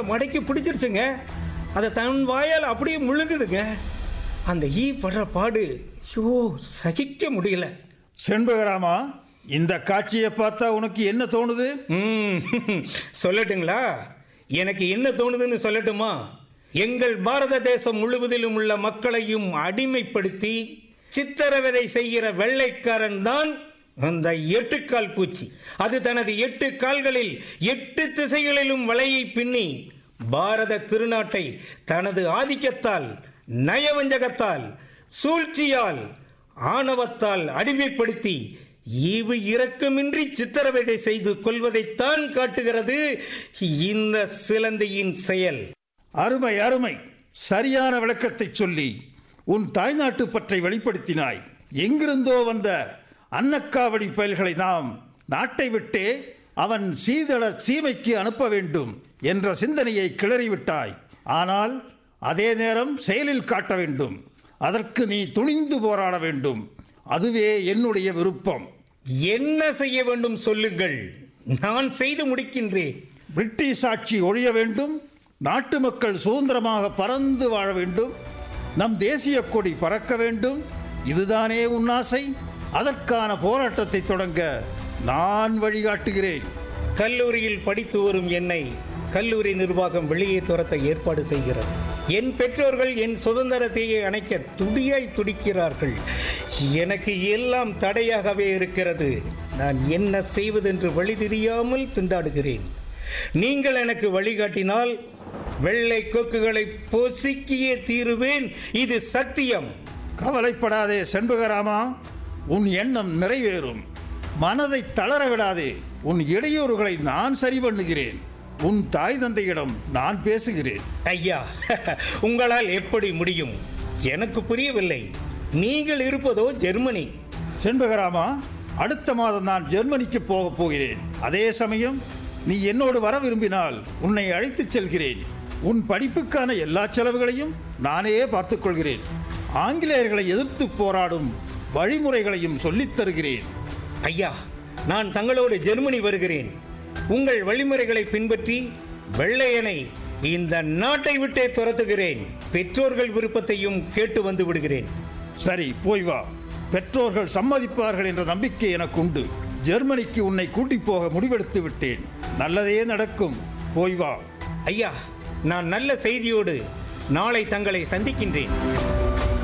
காலை மடக்கி பிடிச்சிருச்சுங்க அதை தன் வாயால் அப்படியே முழுங்குதுங்க அந்த ஈ படுற பாடு ஐயோ சகிக்க முடியல செண்பகராமா இந்த காட்சியை பார்த்தா உனக்கு என்ன தோணுது ம் சொல்லட்டுங்களா எனக்கு என்ன தோணுதுன்னு சொல்லட்டுமா எங்கள் பாரத தேசம் முழுவதிலும் உள்ள மக்களையும் அடிமைப்படுத்தி சித்திரவதை செய்கிற வெள்ளைக்காரன் தான் அந்த எட்டுக்கால் பூச்சி அது தனது எட்டு கால்களில் எட்டு திசைகளிலும் வலையை பின்னி பாரத திருநாட்டை தனது ஆதிக்கத்தால் நயவஞ்சகத்தால் சூழ்ச்சியால் ஆணவத்தால் அடிமைப்படுத்தி ஈவு இரக்கமின்றி சித்திரவதை செய்து கொள்வதைத்தான் காட்டுகிறது இந்த சிலந்தையின் செயல் அருமை அருமை சரியான விளக்கத்தை சொல்லி உன் தாய்நாட்டு பற்றை வெளிப்படுத்தினாய் எங்கிருந்தோ வந்த அன்னக்காவடி பயல்களை நாம் நாட்டை விட்டே அவன் சீதள சீமைக்கு அனுப்ப வேண்டும் என்ற சிந்தனையை கிளறிவிட்டாய் ஆனால் அதே நேரம் செயலில் காட்ட வேண்டும் அதற்கு நீ துணிந்து போராட வேண்டும் அதுவே என்னுடைய விருப்பம் என்ன செய்ய வேண்டும் சொல்லுங்கள் நான் செய்து முடிக்கின்றேன் பிரிட்டிஷ் ஆட்சி ஒழிய வேண்டும் நாட்டு மக்கள் சுதந்திரமாக பறந்து வாழ வேண்டும் நம் தேசிய கொடி பறக்க வேண்டும் இதுதானே உன் ஆசை அதற்கான போராட்டத்தை தொடங்க நான் வழிகாட்டுகிறேன் கல்லூரியில் படித்து வரும் என்னை கல்லூரி நிர்வாகம் வெளியே துரத்த ஏற்பாடு செய்கிறது என் பெற்றோர்கள் என் சுதந்திரத்தை அணைக்க துடியாய் துடிக்கிறார்கள் எனக்கு எல்லாம் தடையாகவே இருக்கிறது நான் என்ன செய்வதென்று வழி தெரியாமல் திண்டாடுகிறேன் நீங்கள் எனக்கு வழிகாட்டினால் வெள்ளை கொக்குகளை பொசுக்கியே தீருவேன் இது சத்தியம் கவலைப்படாதே செண்பகராமா உன் எண்ணம் நிறைவேறும் மனதை தளர விடாதே உன் இடையூறுகளை நான் சரி பண்ணுகிறேன் உன் தாய் தந்தையிடம் நான் பேசுகிறேன் ஐயா உங்களால் எப்படி முடியும் எனக்கு புரியவில்லை நீங்கள் இருப்பதோ ஜெர்மனி செண்பகராமா அடுத்த மாதம் நான் ஜெர்மனிக்கு போகப் போகிறேன் அதே சமயம் நீ என்னோடு வர விரும்பினால் உன்னை அழைத்துச் செல்கிறேன் உன் படிப்புக்கான எல்லா செலவுகளையும் நானே பார்த்துக் கொள்கிறேன் ஆங்கிலேயர்களை எதிர்த்து போராடும் வழிமுறைகளையும் சொல்லித் தருகிறேன் ஐயா நான் தங்களோடு ஜெர்மனி வருகிறேன் உங்கள் வழிமுறைகளை பின்பற்றி வெள்ளையனை இந்த நாட்டை விட்டே துரத்துகிறேன் பெற்றோர்கள் விருப்பத்தையும் கேட்டு வந்து விடுகிறேன் சரி போய் வா பெற்றோர்கள் சம்மதிப்பார்கள் என்ற நம்பிக்கை எனக்கு உண்டு ஜெர்மனிக்கு உன்னை கூட்டிப் போக முடிவெடுத்து விட்டேன் நல்லதே நடக்கும் போய் வா ஐயா நான் நல்ல செய்தியோடு நாளை தங்களை சந்திக்கின்றேன்